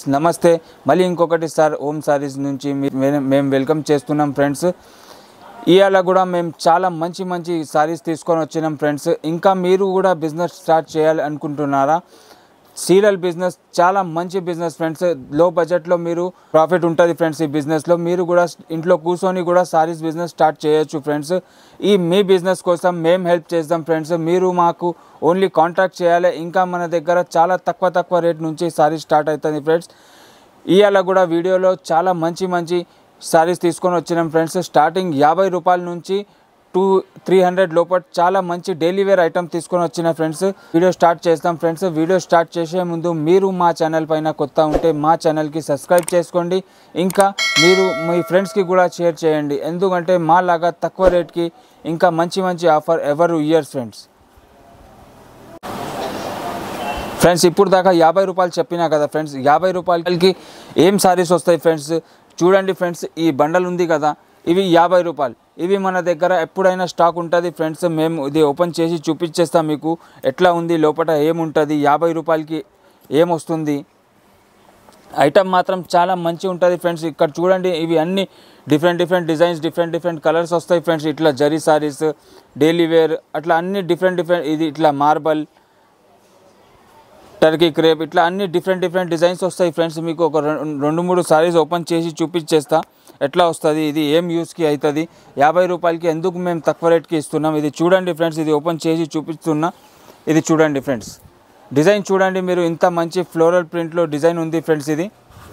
నమస్తే మళ్ళీ ఇంకొకటి సార్ ఓం సారీస్ నుంచి మీ- మే- మేము వెల్కమ్ చేస్తున్నాం ఫ్రెండ్స్ ఇవాళ కూడా మేము చాలా మంచి మంచి సారీస్ తీసుకొని వచ్చినాం ఫ్రెండ్స్ ఇంకా మీరు కూడా బిజినెస్ స్టార్ట్ చేయాలి అనుకుంటున్నారా సీరియల్ బిజినెస్ చాలా మంచి బిజినెస్ ఫ్రెండ్స్ లో బడ్జెట్లో మీరు ప్రాఫిట్ ఉంటుంది ఫ్రెండ్స్ ఈ బిజినెస్లో మీరు కూడా ఇంట్లో కూర్చొని కూడా సారీస్ బిజినెస్ స్టార్ట్ చేయొచ్చు ఫ్రెండ్స్ ఈ మీ బిజినెస్ కోసం మేము హెల్ప్ చేద్దాం ఫ్రెండ్స్ మీరు మాకు ఓన్లీ కాంటాక్ట్ చేయాలి ఇంకా మన దగ్గర చాలా తక్కువ తక్కువ రేట్ నుంచి సారీస్ స్టార్ట్ అవుతుంది ఫ్రెండ్స్ ఇవాళ కూడా వీడియోలో చాలా మంచి మంచి సారీస్ తీసుకొని వచ్చినాం ఫ్రెండ్స్ స్టార్టింగ్ యాభై రూపాయల నుంచి టూ త్రీ హండ్రెడ్ లోపల చాలా మంచి డైలీ వేర్ ఐటమ్ తీసుకొని వచ్చిన ఫ్రెండ్స్ వీడియో స్టార్ట్ చేస్తాం ఫ్రెండ్స్ వీడియో స్టార్ట్ చేసే ముందు మీరు మా ఛానల్ పైన కొత్త ఉంటే మా ఛానల్కి సబ్స్క్రైబ్ చేసుకోండి ఇంకా మీరు మీ ఫ్రెండ్స్కి కూడా షేర్ చేయండి ఎందుకంటే మా లాగా తక్కువ రేట్కి ఇంకా మంచి మంచి ఆఫర్ ఎవరు ఇయర్స్ ఫ్రెండ్స్ ఫ్రెండ్స్ ఇప్పుడు దాకా యాభై రూపాయలు చెప్పినా కదా ఫ్రెండ్స్ యాభై రూపాయలకి ఏం సారీస్ వస్తాయి ఫ్రెండ్స్ చూడండి ఫ్రెండ్స్ ఈ బండల్ ఉంది కదా ఇవి యాభై రూపాయలు ఇవి మన దగ్గర ఎప్పుడైనా స్టాక్ ఉంటుంది ఫ్రెండ్స్ మేము ఇది ఓపెన్ చేసి చూపించేస్తాం మీకు ఎట్లా ఉంది లోపల ఏముంటుంది యాభై రూపాయలకి ఏమొస్తుంది ఐటమ్ మాత్రం చాలా మంచి ఉంటుంది ఫ్రెండ్స్ ఇక్కడ చూడండి ఇవి అన్ని different different designs different different colours వస్తాయి ఫ్రెండ్స్ ఇట్లా జరీ సారీస్ డైలీ వేర్ అట్లా అన్ని డిఫరెంట్ డిఫరెంట్ ఇది ఇట్లా మార్బల్ టర్కీ క్రేప్ ఇట్లా అన్ని డిఫరెంట్ డిఫరెంట్ డిజైన్స్ వస్తాయి ఫ్రెండ్స్ మీకు ఒక రెం- రెండు మూడు సారీస్ ఓపెన్ చేసి చూపించేస్తా ఎట్లా వస్తుంది ఇది ఏం యూస్కి అవుతుంది యాభై రూపాయలకి ఎందుకు మేము తక్కువ రేట్కి ఇస్తున్నాం ఇది చూడండి ఫ్రెండ్స్ ఇది ఓపెన్ చేసి చూపిస్తున్నా ఇది చూడండి ఫ్రెండ్స్ డిజైన్ చూడండి మీరు ఇంత మంచి ఫ్లోరల్ ప్రింట్లో డిజైన్ ఉంది ఫ్రెండ్స్ ఇది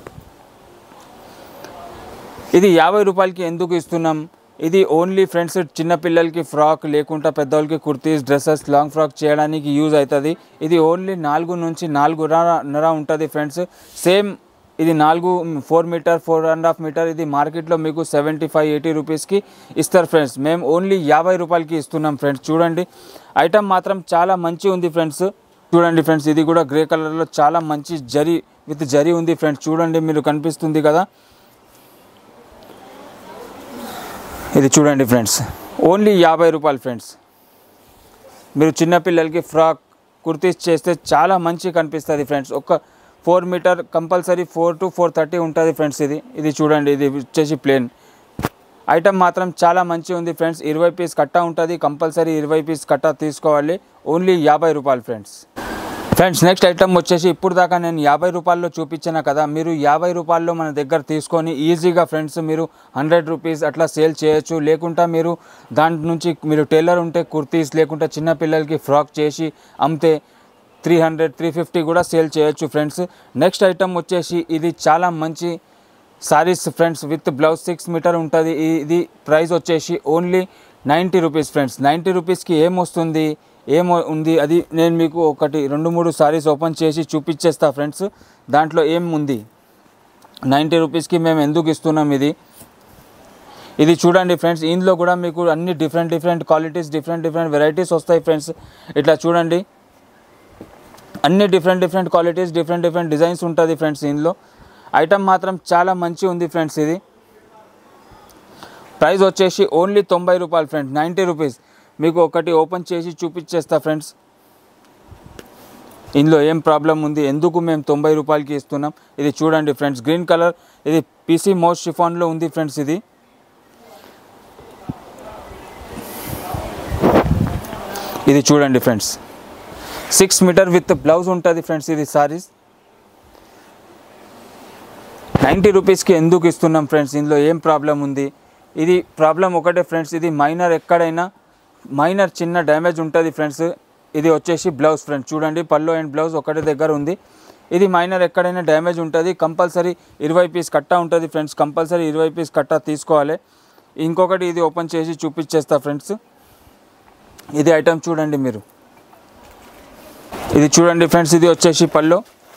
ఇది యాభై రూపాయలకి ఎందుకు ఇస్తున్నాం ఇది ఓన్లీ ఫ్రెండ్స్ చిన్నపిల్లలకి ఫ్రాక్ లేకుండా పెద్దవాళ్ళకి కుర్తీస్ డ్రెస్సెస్ లాంగ్ ఫ్రాక్ చేయడానికి యూజ్ అవుతుంది ఇది ఓన్లీ నాలుగు నుంచి నాలుగున్నర ఉంటుంది ఫ్రెండ్స్ సేమ్ ఇది నాలుగు four metre four and half metre ఇది మార్కెట్లో మీకు సెవెంటీ ఫైవ్ ఎయిటీ రూపీస్కి ఇస్తారు ఫ్రెండ్స్ మేము ఓన్లీ యాభై రూపాయలకి ఇస్తున్నాం ఫ్రెండ్స్ చూడండి ఐటమ్ మాత్రం చాలా మంచి ఉంది ఫ్రెండ్స్ చూడండి ఫ్రెండ్స్ ఇది కూడా గ్రే కలర్లో చాలా మంచి జరీ విత్ జరీ ఉంది ఫ్రెండ్స్ చూడండి మీరు కనిపిస్తుంది కదా ఇది చూడండి ఫ్రెండ్స్ ఓన్లీ యాభై రూపాయలు ఫ్రెండ్స్ మీరు చిన్నపిల్లలకి ఫ్రాక్ కుర్తీస్ చేస్తే చాలా మంచి కనిపిస్తుంది ఫ్రెండ్స్ ఒక four metre compulsory four to four thirty ఉంటుంది ఫ్రెండ్స్ ఇది ఇది చూడండి ఇది వచ్చేసి ప్లేన్ ఐటమ్ మాత్రం చాలా మంచి ఉంది ఫ్రెండ్స్ ఇరవై పీస్ కట్ట ఉంటుంది కంపల్సరీ ఇరవై పీస్ కట్ట తీసుకోవాలి ఓన్లీ యాభై రూపాయలు ఫ్రెండ్స్ ఫ్రెండ్స్ నెక్స్ట్ ఐటమ్ వచ్చేసి ఇప్పుడు దాకా నేను యాభై రూపాయల్లో చూపించాను కదా మీరు యాభై రూపాయల్లో మన దగ్గర తీసుకొని ఈజీగా ఫ్రెండ్స్ మీరు హండ్రెడ్ రూపీస్ అట్లా సేల్ చేయొచ్చు లేకుంటే మీరు దాంట్ నుంచి మీరు టైలర్ ఉంటే కుర్తీస్ లేకుంటే చిన్న పిల్లలకి ఫ్రాక్ చేసి అమ్మితే త్రీ హండ్రెడ్ త్రీ ఫిఫ్టీ కూడా సేల్ చేయొచ్చు ఫ్రెండ్స్ నెక్స్ట్ ఐటమ్ వచ్చేసి ఇది చాలా మంచి saris friends with blouse six metre ఉంటుంది ఇది ప్రైస్ వచ్చేసి only ninety rupees friends ninety రూపీస్కి ఏం వస్తుంది ఏమో ఉంది అది నేను మీకు ఒకటి రెండు మూడు సారీస్ ఓపెన్ చేసి చూపించేస్తా ఫ్రెండ్స్ దాంట్లో ఏం ఉంది నైంటీ రూపీస్కి మేము ఎందుకు ఇస్తున్నాం ఇది ఇది చూడండి ఫ్రెండ్స్ ఇందులో కూడా మీకు అన్ని different different qualities different different varieties వస్తాయి ఫ్రెండ్స్ ఇట్లా చూడండి అన్ని different different qualities different different designs ఉంటుంది ఫ్రెండ్స్ ఇందులో ఐటమ్ మాత్రం చాలా మంచి ఉంది ఫ్రెండ్స్ ఇది ప్రైస్ వచ్చేసి ఓన్లీ తొంభై రూపాయలు ఫ్రెండ్స్ నైంటీ రూపీస్ మీకు ఒకటి ఓపెన్ చేసి చూపించేస్తా ఫ్రెండ్స్ ఇందులో ఏం ప్రాబ్లం ఉంది ఎందుకు మేము తొంభై రూపాయలకి ఇస్తున్నాం ఇది చూడండి ఫ్రెండ్స్ గ్రీన్ కలర్ ఇది పీసీ మోస్ట్ షిఫాన్లో ఉంది ఫ్రెండ్స్ ఇది ఇది చూడండి friends six metre with blouse ఉంటుంది ఫ్రెండ్స్ ఇది సారీస్ నైంటీ రూపీస్కి ఎందుకు ఇస్తున్నాం ఫ్రెండ్స్ ఇందులో ఏం ప్రాబ్లం ఉంది ఇది ప్రాబ్లం ఒకటే ఫ్రెండ్స్ ఇది మైనర్ ఎక్కడైనా మైనర్ చిన్న డ్యామేజ్ ఉంటుంది ఫ్రెండ్స్ ఇది వచ్చేసి బ్లౌజ్ ఫ్రెండ్స్ చూడండి పల్లో అండ్ బ్లౌజ్ ఒకటే దగ్గర ఉంది ఇది మైనర్ ఎక్కడైనా డ్యామేజ్ ఉంటుంది కంపల్సరీ ఇరవై పీస్ కట్ట ఉంటుంది ఫ్రెండ్స్ కంపల్సరీ ఇరవై పీస్ కట్ట తీసుకోవాలి ఇంకొకటి ఇది ఓపెన్ చేసి చూపించేస్తా ఫ్రెండ్స్ ఇది ఐటమ్ చూడండి మీరు ఇది చూడండి ఫ్రెండ్స్ ఇది వచ్చేసి పల్లో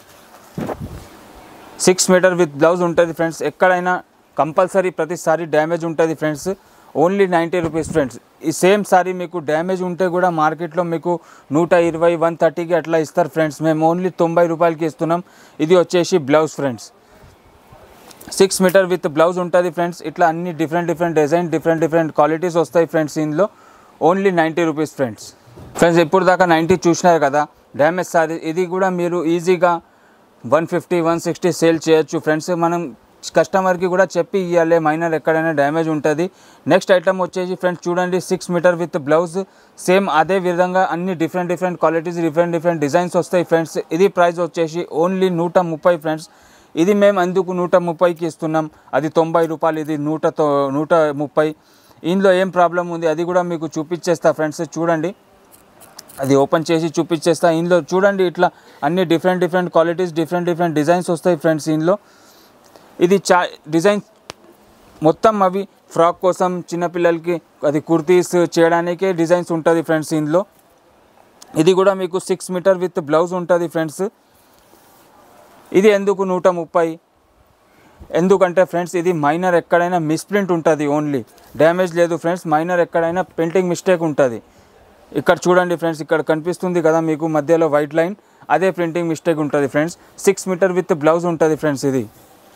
సిక్స్ మీటర్ విత్ బ్లౌజ్ ఉంటుంది ఫ్రెండ్స్ ఎక్కడైనా కంపల్సరీ ప్రతిసారి డ్యామేజ్ ఉంటుంది friends only ninety rupees friends ఈ సేమ్ సారీ మీకు డ్యామేజ్ ఉంటే కూడా మార్కెట్లో మీకు నూట ఇరవై వన్ థర్టీకి అట్లా ఇస్తారు ఫ్రెండ్స్ మేము ఓన్లీ తొంభై రూపాయలకి ఇస్తున్నాం ఇది వచ్చేసి blouse friends six metre with blouse ఉంటుంది ఫ్రెండ్స్ ఇట్లా అన్ని different different design different different qualities వస్తాయి ఫ్రెండ్స్ ఇందులో only ninety rupees friends friends ఇప్పుడు దాకా నైంటీ చూసినారు కదా డ్యామేజ్ సారీ ఇది కూడా మీరు ఈజీగా one fifty one sixty sale చేయొచ్చు ఫ్రెండ్స్ మనం కస్టమర్కి కూడా చెప్పి ఇవ్వాలి మైనర్ ఎక్కడైనా డ్యామేజ్ ఉంటుంది నెక్స్ట్ ఐటమ్ వచ్చేసి ఫ్రెండ్స్ చూడండి six metre with blouse same అదే విధంగా అన్ని different different qualities different different designs వస్తాయి ఫ్రెండ్స్ ఇది ప్రైస్ వచ్చేసి ఓన్లీ నూట ముప్పై ఫ్రెండ్స్ ఇది మేము అందుకు నూట ముప్పైకి ఇస్తున్నాం అది తొంభై రూపాయలు ఇది నూట తొ- నూట ముప్పై ఇందులో ఏం ప్రాబ్లం ఉంది అది కూడా మీకు చూపించేస్తా ఫ్రెండ్స్ చూడండి అది ఓపెన్ చేసి చూపించేస్తా ఇందులో చూడండి ఇట్లా అన్ని different different qualities different different designs వస్తాయి ఫ్రెండ్స్ ఇందులో ఇది చా డిజైన్స్ మొత్తం అవి ఫ్రాక్ కోసం చిన్నపిల్లలకి అది కుర్తీస్ చేయడానికే డిజైన్స్ ఉంటుంది ఫ్రెండ్స్ ఇందులో ఇది కూడా మీకు సిక్స్ మీటర్ విత్ బ్లౌజ్ ఉంటుంది ఫ్రెండ్స్ ఇది ఎందుకు నూట ముప్పై ఎందుకంటే ఫ్రెండ్స్ ఇది మైనర్ ఎక్కడైనా మిస్ప్రింట్ ఉంటుంది ఓన్లీ డ్యామేజ్ లేదు ఫ్రెండ్స్ మైనర్ ఎక్కడైనా ప్రింటింగ్ మిస్టేక్ ఉంటుంది ఇక్కడ చూడండి ఫ్రెండ్స్ ఇక్కడ కనిపిస్తుంది కదా మీకు మధ్యలో వైట్ లైన్ అదే ప్రింటింగ్ మిస్టేక్ ఉంటుంది friends six metre with blouse ఉంటుంది ఫ్రెండ్స్ ఇది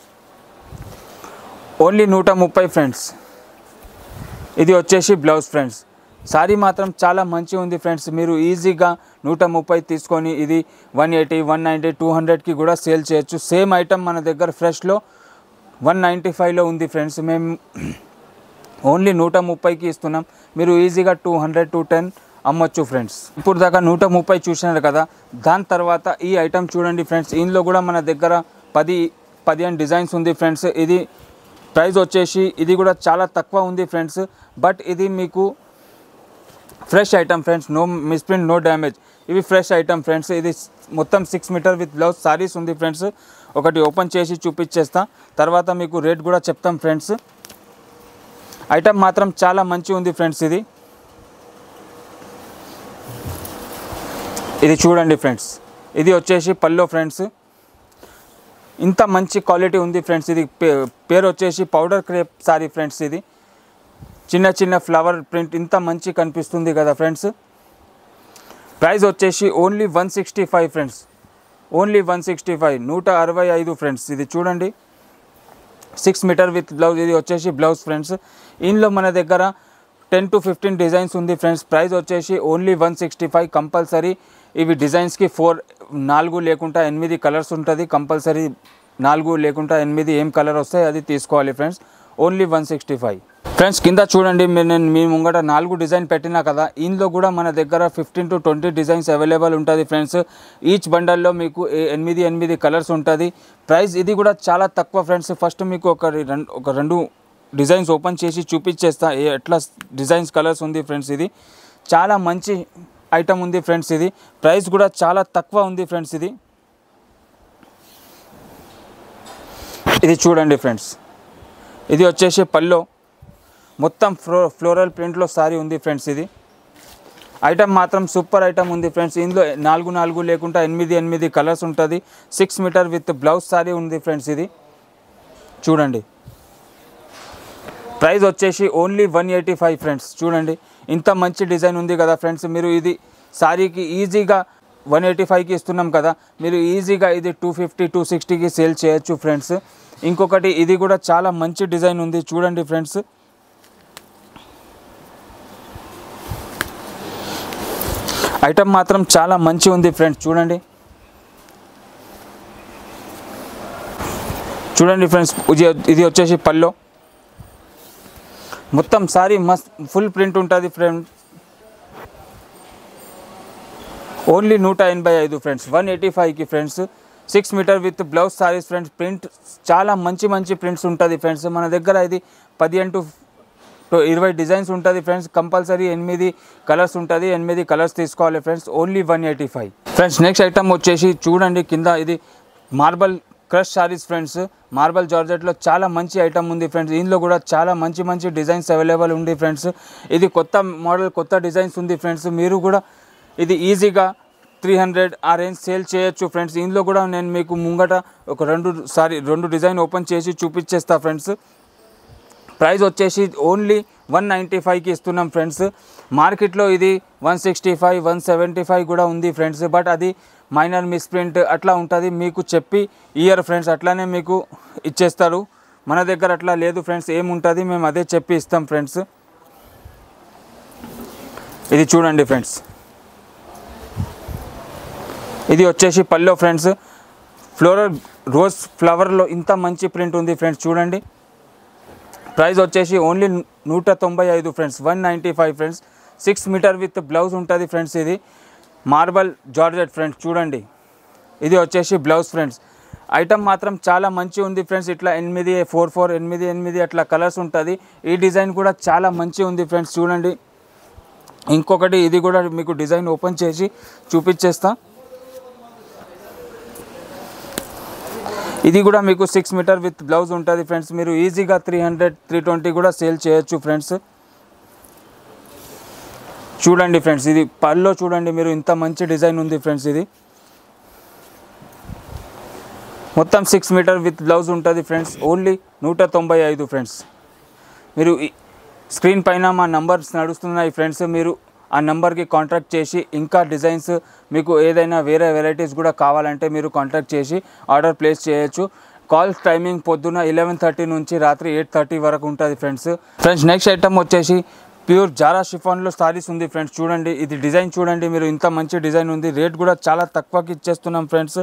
ఓన్లీ నూట ముప్పై ఫ్రెండ్స్ ఇది వచ్చేసి బ్లౌజ్ ఫ్రెండ్స్ సారీ మాత్రం చాలా మంచి ఉంది ఫ్రెండ్స్ మీరు ఈజీగా నూట ముప్పై తీసుకొని ఇది one eighty one ninety two హండ్రెడ్కి కూడా సేల్ చేయొచ్చు సేమ్ ఐటమ్ మన దగ్గర ఫ్రెష్లో వన్ నైంటీ ఫైవ్లో ఉంది ఫ్రెండ్స్ మేము ఓన్లీ నూట ముప్పైకి ఇస్తున్నాం మీరు ఈజీగా టూ హండ్రెడ్ టూ టెన్ అమ్మొచ్చు ఫ్రెండ్స్ ఇప్పుడు దాకా నూట ముప్పై చూసినారు కదా దాని తర్వాత ఈ ఐటమ్ చూడండి ఫ్రెండ్స్ ఇందులో కూడా మన దగ్గర పది పదిహేను డిజైన్స్ ఉంది ఫ్రెండ్స్ ఇది ప్రైస్ వచ్చేసి ఇది కూడా చాలా తక్కువ ఉంది ఫ్రెండ్స్ బట్ ఇది మీకు fresh item friends no misprint no damage ఇవి ఫ్రెష్ ఐటమ్ ఫ్రెండ్స్ ఇది మొత్తం six metre with blouse saris ఉంది ఫ్రెండ్స్ ఒకటి ఓపెన్ చేసి చూపించేస్తా తర్వాత మీకు రేట్ కూడా చెప్తాం ఫ్రెండ్స్ ఐటమ్ మాత్రం చాలా మంచి ఉంది ఫ్రెండ్స్ ఇది ఇది చూడండి ఫ్రెండ్స్ ఇది వచ్చేసి పల్లో ఫ్రెండ్స్ ఇంత మంచి క్వాలిటీ ఉంది ఫ్రెండ్స్ ఇది పే- పేరు వచ్చేసి పౌడర్ క్రేప్ సారీ ఫ్రెండ్స్ ఇది చిన్న చిన్న ఫ్లవర్ ప్రింట్ ఇంత మంచి కనిపిస్తుంది కదా ఫ్రెండ్స్ ప్రైస్ వచ్చేసి only one sixty five friends only one sixty five నూట అరవై ఐదు ఫ్రెండ్స్ ఇది చూడండి సిక్స్ మీటర్ విత్ బ్లౌజ్ ఇది వచ్చేసి బ్లౌజ్ ఫ్రెండ్స్ ఇందులో మన దగ్గర టెన్ టు ఫిఫ్టీన్ డిజైన్స్ ఉంది ఫ్రెండ్స్ ప్రైస్ వచ్చేసి only one sixty five compulsory ఇవి డిజైన్స్కి ఫోర్ నాలుగు లేకుండా ఎనిమిది కలర్స్ ఉంటుంది కంపల్సరీ నాలుగు లేకుండా ఎనిమిది ఏం కలర్ వస్తాయి అది తీసుకోవాలి friends only one sixty five friends కింద చూడండి మీరు నేను మీ ముంగట నాలుగు డిజైన్ పెట్టినా కదా ఇందులో కూడా మన దగ్గర fifteen to twenty designs available ఉంటుంది ఫ్రెండ్స్ ఈచ్ బండల్లో మీకు ఏ- ఎనిమిది ఎనిమిది కలర్స్ ఉంటుంది ప్రైస్ ఇది కూడా చాలా తక్కువ ఫ్రెండ్స్ ఫస్ట్ మీకు ఒక రెండు ఒక రెండు డిజైన్స్ ఓపెన్ చేసి చూపించేస్తా ఏ- ఎట్లా డిజైన్స్ కలర్స్ ఉంది ఫ్రెండ్స్ ఇది చాలా మంచి ఐటమ్ ఉంది ఫ్రెండ్స్ ఇది ప్రైస్ కూడా చాలా తక్కువ ఉంది ఫ్రెండ్స్ ఇది ఇది చూడండి ఫ్రెండ్స్ ఇది వచ్చేసి పల్లో మొత్తం ఫ్లో ఫ్లోరల్ ప్రింట్లో సారీ ఉంది ఫ్రెండ్స్ ఇది ఐటమ్ మాత్రం సూపర్ ఐటమ్ ఉంది ఫ్రెండ్స్ ఇందులో నాలుగు నాలుగు లేకుండా ఎనిమిది ఎనిమిది కలర్స్ ఉంటుంది six metre with blouse sari ఉంది ఫ్రెండ్స్ ఇది చూడండి ప్రైస్ వచ్చేసి only one eighty five friends చూడండి ఇంత మంచి డిజైన్ ఉంది కదా ఫ్రెండ్స్ మీరు ఇది సారీకి ఈజీగా వన్ ఎయిటీ ఫైవ్కి ఇస్తున్నాం కదా మీరు ఈజీగా ఇది టూ ఫిఫ్టీ టూ సిక్స్టీకి సేల్ చేయొచ్చు ఫ్రెండ్స్ ఇంకొకటి ఇది కూడా చాలా మంచి డిజైన్ ఉంది చూడండి ఫ్రెండ్స్ ఐటమ్ మాత్రం చాలా మంచి ఉంది ఫ్రెండ్స్ చూడండి చూడండి ఫ్రెండ్స్ ఇది ఇది వచ్చేసి పల్లో మొత్తం సారీ మస్త్ ఫుల్ ప్రింట్ ఉంటుంది ఫ్రెండ్ ఓన్లీ నూట ఎనభై ఐదు ఫ్రెండ్స్ వన్ ఎయిటీ ఫైవ్కి friends six metre with blouse saris friends print చాలా మంచి మంచి ప్రింట్స్ ఉంటుంది ఫ్రెండ్స్ మన దగ్గర ఇది పదిహేను టు టు ఇరవై డిజైన్స్ ఉంటుంది ఫ్రెండ్స్ కంపల్సరీ ఎనిమిది కలర్స్ ఉంటుంది ఎనిమిది కలర్స్ తీసుకోవాలి friends only one eighty five friends next item వచ్చేసి చూడండి కింద ఇది marble crush saris friends marble జార్జెట్లో చాలా మంచి ఐటమ్ ఉంది ఫ్రెండ్స్ ఇందులో కూడా చాలా మంచి మంచి డిజైన్స్ అవైలబుల్ ఉంది ఫ్రెండ్స్ ఇది కొత్త మోడల్ కొత్త డిజైన్స్ ఉంది ఫ్రెండ్స్ మీరు కూడా ఇది ఈజీగా త్రీ హండ్రెడ్ ఆ రేంజ్ సేల్ చేయొచ్చు ఫ్రెండ్స్ ఇందులో కూడా నేను మీకు ముంగట ఒక రెండు సారీ రెండు డిజైన్ ఓపెన్ చేసి చూపించేస్తా ఫ్రెండ్స్ ప్రైస్ వచ్చేసి ఓన్లీ వన్ నైంటీ ఫైవ్కి ఇస్తున్నాం ఫ్రెండ్స్ మార్కెట్లో ఇది one sixty five one seventy five కూడా ఉంది ఫ్రెండ్స్ బట్ అది మైనర్ మిస్ప్రింట్ అట్లా ఉంటుంది మీకు చెప్పి ఇయర్ ఫ్రెండ్స్ అట్లానే మీకు ఇచ్చేస్తారు మన దగ్గర అట్లా లేదు ఫ్రెండ్స్ ఏముంటుంది మేము అదే చెప్పి ఇస్తాం ఫ్రెండ్స్ ఇది చూడండి ఫ్రెండ్స్ ఇది వచ్చేసి పల్లో ఫ్రెండ్స్ ఫ్లోరల్ రోజ్ ఫ్లవర్లో ఇంత మంచి ప్రింట్ ఉంది ఫ్రెండ్స్ చూడండి ప్రైస్ వచ్చేసి ఓన్లీ నూట తొంభై ఐదు friends one ninety five friends six metre with blouse ఉంటుంది ఫ్రెండ్స్ ఇది మార్బల్ జార్జెట్ ఫ్రెండ్స్ చూడండి ఇది వచ్చేసి బ్లౌజ్ ఫ్రెండ్స్ ఐటమ్ మాత్రం చాలా మంచి ఉంది ఫ్రెండ్స్ ఇట్లా ఎనిమిది ఫోర్ ఫోర్ ఎనిమిది ఎనిమిది అట్లా కలర్స్ ఉంటుంది ఈ డిజైన్ కూడా చాలా మంచి ఉంది ఫ్రెండ్స్ చూడండి ఇంకొకటి ఇది కూడా మీకు డిజైన్ ఓపెన్ చేసి చూపించేస్తా ఇది కూడా మీకు సిక్స్ మీటర్ విత్ బ్లౌజ్ ఉంటుంది ఫ్రెండ్స్ మీరు ఈజీగా త్రీ హండ్రెడ్ త్రీ ట్వంటీ కూడా సేల్ చేయొచ్చు ఫ్రెండ్స్ చూడండి ఫ్రెండ్స్ ఇది పల్లో చూడండి మీరు ఇంత మంచి డిజైన్ ఉంది ఫ్రెండ్స్ ఇది మొత్తం సిక్స్ మీటర్ విత్ బ్లౌజ్ ఉంటుంది ఫ్రెండ్స్ ఓన్లీ నూట తొంభై ఐదు ఫ్రెండ్స్ మీరు ఈ స్క్రీన్ పైన మా నంబర్స్ నడుస్తున్నాయి ఫ్రెండ్స్ మీరు ఆ నెంబర్కి కాంటాక్ట్ చేసి ఇంకా డిజైన్స్ మీకు ఏదైనా వేరే వెరైటీస్ కూడా కావాలంటే మీరు కాంటాక్ట్ చేసి ఆర్డర్ ప్లేస్ చేయొచ్చు కాల్ టైమింగ్ పొద్దున ఎలెవెన్ థర్టీ నుంచి రాత్రి ఎయిట్ థర్టీ వరకు ఉంటుంది ఫ్రెండ్స్ ఫ్రెండ్స్ నెక్స్ట్ ఐటమ్ వచ్చేసి ప్యూర్ జారా షిఫాన్లో సారీస్ ఉంది ఫ్రెండ్స్ చూడండి ఇది డిజైన్ చూడండి మీరు ఇంత మంచి డిజైన్ ఉంది రేట్ కూడా చాలా తక్కువకి ఇచ్చేస్తున్నాం ఫ్రెండ్స్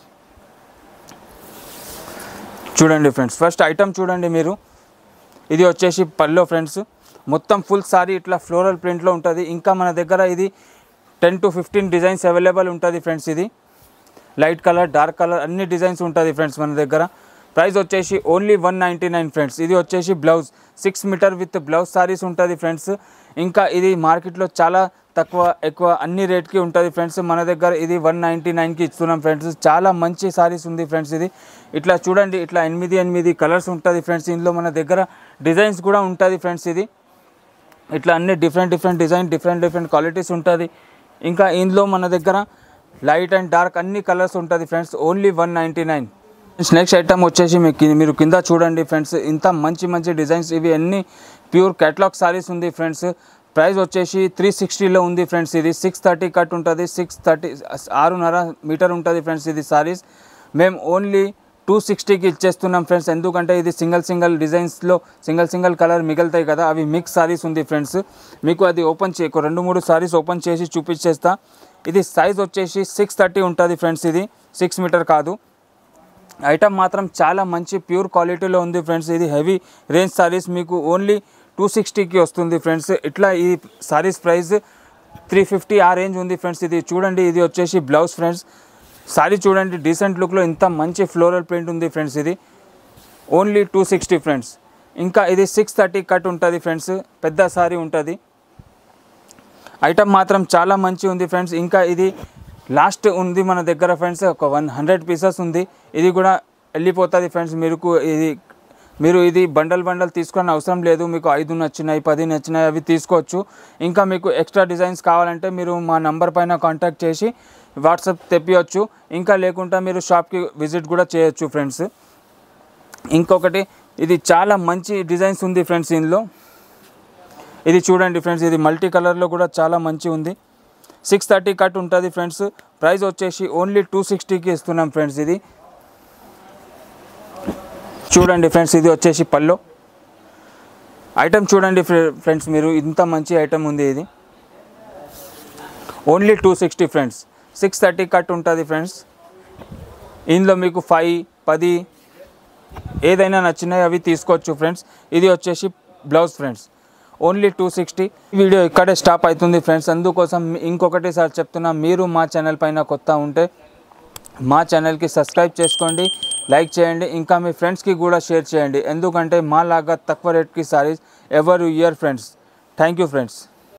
చూడండి ఫ్రెండ్స్ ఫస్ట్ ఐటమ్ చూడండి మీరు ఇది వచ్చేసి పల్లో ఫ్రెండ్స్ మొత్తం ఫుల్ సారీ ఇట్లా ఫ్లోరల్ ప్రింట్లో ఉంటుంది ఇంకా మన దగ్గర ఇది ten to fifteen designs available ఉంటుంది ఫ్రెండ్స్ ఇది లైట్ కలర్ డార్క్ కలర్ అన్ని డిజైన్స్ ఉంటుంది ఫ్రెండ్స్ మన దగ్గర ప్రైస్ వచ్చేసి only one ninety nine friends ఇది వచ్చేసి blouse six metre with blouse saris ఉంటుంది ఫ్రెండ్స్ ఇంకా ఇది మార్కెట్లో చాలా తక్కువ ఎక్కువ అన్ని రేట్కి ఉంటుంది ఫ్రెండ్స్ మన దగ్గర ఇది వన్ నైంటీ నైన్కి ఇస్తున్నాం ఫ్రెండ్స్ చాలా మంచి సారీస్ ఉంది ఫ్రెండ్స్ ఇది ఇట్లా చూడండి ఇట్లా ఎనిమిది ఎనిమిది కలర్స్ ఉంటుంది ఫ్రెండ్స్ ఇందులో మన దగ్గర డిజైన్స్ కూడా ఉంటుంది ఫ్రెండ్స్ ఇది ఇట్లా అన్ని different different design different different qualities ఉంటుంది ఇంకా ఇందులో మన దగ్గర లైట్ అండ్ డార్క్ అన్ని కలర్స్ ఉంటుంది friends only one ninety nine next item వచ్చేసి మీకు కి- మీరు కింద చూడండి ఫ్రెండ్స్ ఇంత మంచి మంచి డిజైన్స్ ఇవి అన్ని ప్యూర్ కేటలాగ్ సారీస్ ఉంది ఫ్రెండ్స్ ప్రైస్ వచ్చేసి త్రీ సిక్స్టీలో ఉంది ఫ్రెండ్స్ ఇది సిక్స్ థర్టీ కట్ ఉంటుంది సిక్స్ థర్టీ ఆరున్నర మీటర్ ఉంటుంది ఫ్రెండ్స్ ఇది సారీస్ మేము ఓన్లీ టూ సిక్స్టీకి ఇచ్చేస్తున్నాం ఫ్రెండ్స్ ఎందుకంటే ఇది సింగిల్ సింగిల్ డిజైన్స్లో సింగిల్ సింగిల్ కలర్ మిగులుతాయి కదా అవి మిక్స్ సారీస్ ఉంది ఫ్రెండ్స్ మీకు అది ఓపెన్ చే రెండు మూడు సారీస్ ఓపెన్ చేసి చూపించేస్తా ఇది సైజ్ వచ్చేసి సిక్స్ థర్టీ ఉంటుంది ఫ్రెండ్స్ ఇది సిక్స్ మీటర్ కాదు ఐటమ్ మాత్రం చాలా మంచి ప్యూర్ క్వాలిటీలో ఉంది ఫ్రెండ్స్ ఇది హెవీ రేంజ్ సారీస్ మీకు ఓన్లీ టూ సిక్స్టీకి వస్తుంది ఫ్రెండ్స్ ఇట్లా ఈ సారీస్ ప్రైస్ త్రీ ఫిఫ్టీ ఆ రేంజ్ ఉంది ఫ్రెండ్స్ ఇది చూడండి ఇది వచ్చేసి బ్లౌజ్ ఫ్రెండ్స్ సారీ చూడండి డీసెంట్ లుక్లో ఇంత మంచి ఫ్లోరల్ ప్రింట్ ఉంది ఫ్రెండ్స్ ఇది ఓన్లీ టూ సిక్స్టీ ఫ్రెండ్స్ ఇంకా ఇది సిక్స్ థర్టీ కట్ ఉంటుంది ఫ్రెండ్స్ పెద్ద సారీ ఉంటుంది ఐటమ్ మాత్రం చాలా మంచి ఉంది ఫ్రెండ్స్ ఇంకా ఇది లాస్ట్ ఉంది మన దగ్గర ఫ్రెండ్స్ ఒక వన్ హండ్రెడ్ పీసెస్ ఉంది ఇది కూడా వెళ్ళిపోతుంది ఫ్రెండ్స్ మీరు ఇది మీరు ఇది బండల్ బండల్ తీసుకుని అవసరం లేదు మీకు ఐదు నచ్చినాయి పది నచ్చినాయి అవి తీసుకోవచ్చు ఇంకా మీకు ఎక్స్ట్రా డిజైన్స్ కావాలంటే మీరు మా నంబర్ పైన కాంటాక్ట్ చేసి వాట్సాప్ తెప్పియచ్చు ఇంకా లేకుండా మీరు షాప్కి విజిట్ కూడా చేయొచ్చు ఫ్రెండ్స్ ఇంకొకటి ఇది చాలా మంచి డిజైన్స్ ఉంది ఫ్రెండ్స్ ఇందులో ఇది చూడండి ఫ్రెండ్స్ ఇది మల్టీ కలర్లో కూడా చాలా మంచి ఉంది సిక్స్ థర్టీ కట్ ఉంటుంది ఫ్రెండ్స్ ప్రైస్ వచ్చేసి ఓన్లీ టూ సిక్స్టీకి ఇస్తున్నాం ఫ్రెండ్స్ ఇది చూడండి ఫ్రెండ్స్ ఇది వచ్చేసి పల్లో ఐటమ్ చూడండి ఫ్రె- ఫ్రెండ్స్ మీరు ఇంత మంచి ఐటమ్ ఉంది ఇది only two sixty friends six thirty cut ఉంటుంది ఫ్రెండ్స్ ఇందులో మీకు ఫైవ్ పది ఏదైనా నచ్చినాయి అవి తీసుకోవచ్చు ఫ్రెండ్స్ ఇది వచ్చేసి blouse friends only two sixty video ఇక్కడే స్టాప్ అవుతుంది ఫ్రెండ్స్ అందుకోసం మీ- ఇంకొకటి సార్ చెప్తున్నా మీరు మా ఛానల్ పైన కొత్త ఉంటే మా ఛానల్కి సబ్స్క్రైబ్ చేసుకోండి లైక్ చేయండి ఇంకా మీ ఫ్రెండ్స్కి కూడా షేర్ చేయండి ఎందుకంటే మా లాగా తక్కువ రేట్కి సారీస్ ఎవరు ఇయర్ ఫ్రెండ్స్ థ్యాంక్ యూ ఫ్రెండ్స్